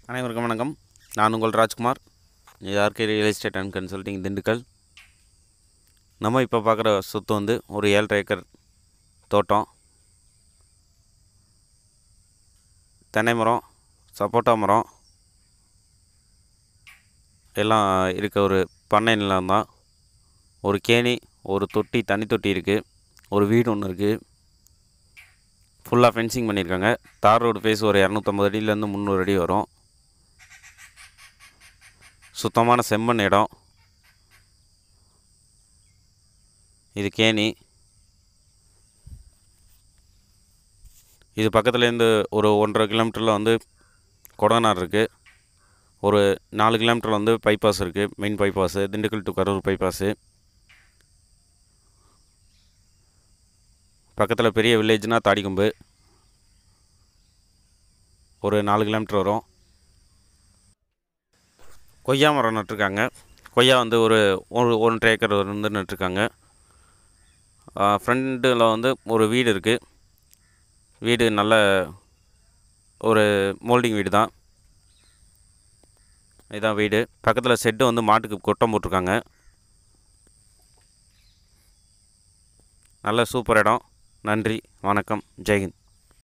அனைவருக்கும் வணக்கம் நான் உங்கள் ராஜ்குமார் இது RK real estate and consulting Dindigul நம்ம இப்போ பார்க்குற சொத்து வந்து ஒரு ஏழரை ஏக்கர் தோட்டம் தென்னை மரம் சப்போட்டா மரம் எல்லாம் இருக்க ஒரு பண்ணை நிலம் தான் ஒரு கேணி ஒரு தொட்டி தண்ணி தொட்டி இருக்குது ஒரு வீடு ஒன்று இருக்குது ஃபுல்லாக ஃபென்சிங் பண்ணியிருக்காங்க தார் ரோடு ஃபேஸ் ஒரு இரநூத்தம்பது அடியிலேருந்து முந்நூறு அடி வரும் சுத்தமான செம்மண் இடம் இது கேணி இது பக்கத்துலேருந்து ஒரு ஒன்றரை கிலோமீட்டரில் வந்து கொடநார் இருக்குது ஒரு நாலு கிலோமீட்டரில் வந்து பைபாஸ் இருக்குது main bypass Dindigul to Karur bypass பக்கத்தில் பெரிய வில்லேஜ்னால் தாடிக்கொம்பு ஒரு நாலு கிலோமீட்டர் வரும் கொய்யா மரம் நட்டிருக்காங்க கொய்யா வந்து ஒரு ஒரு ஒன்றரை ஏக்கர் வந்து நட்டிருக்காங்க ஃப்ரண்டில் வந்து ஒரு வீடு இருக்குது வீடு நல்ல ஒரு மோல்டிங் வீடு தான் இதுதான் வீடு பக்கத்தில் செட்டு வந்து மாட்டுக்கு கொட்டம் போட்டிருக்காங்க நல்ல சூப்பர் இடம் நன்றி வணக்கம் ஜெய்ஹிந்த்